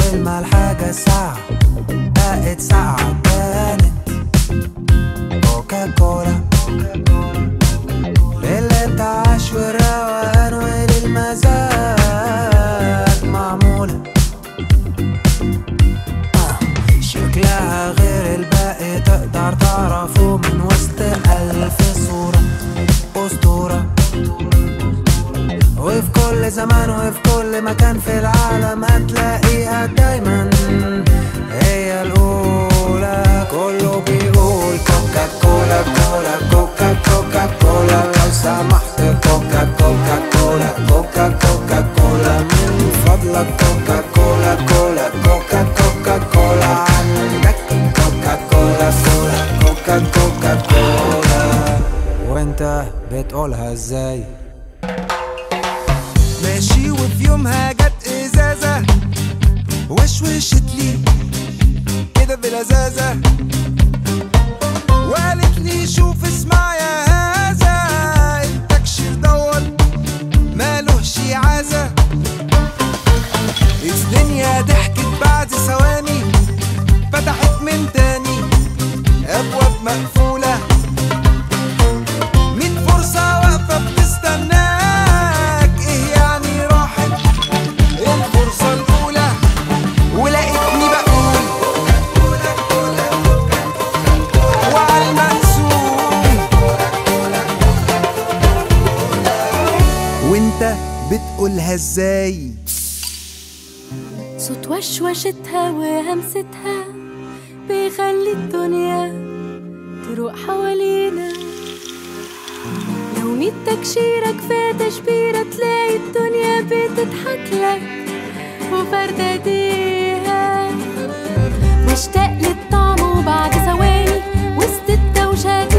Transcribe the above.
كلمة الحاجة ساعة بقت ساعة كانت كوكا كولا للانتعاش والروقان وللمزاج معمولة آه، شكلها غير الباقي تقدر تعرفه من وسط ألف صورة أسطورة وفي كل زمان وفي كل مكان في العالم هتلاقيها دايما هي الأولى كله بيقول كوكا كولا كولا كوكا كوكا كولا لو سمحت كوكا كوكا كولا كوكا كوكا كولا من فضلك كوكا كولا كولا كوكا كوكا كولا عندك كوكا كولا كولا كوكا كوكا كولا وانت بتقولها ازاي ماشي وفي يومها جت ازازه وشوشت لي كده بلذاذه وقالت لي شوف اسمع يا هذا التكشير دور مالهش عازه الدنيا ضحكت بعد ثواني فتحت من تاني ابواب مقفوله مين فرصة واقفة بتستناك ايه يعني راحت الفرصة الأولى ولقيتني بقول وعلى المقسوم وانت بتقولها ازاي صوت وشوشتها وهمستها بيخلي الدنيا تروق حوالينا لو ميت تكشيرة كفاية تشبيرة تلاقي الدنيا بتضحك لك وفردة ايديها مشتاق للطعم وبعد ثواني وسط الدوشة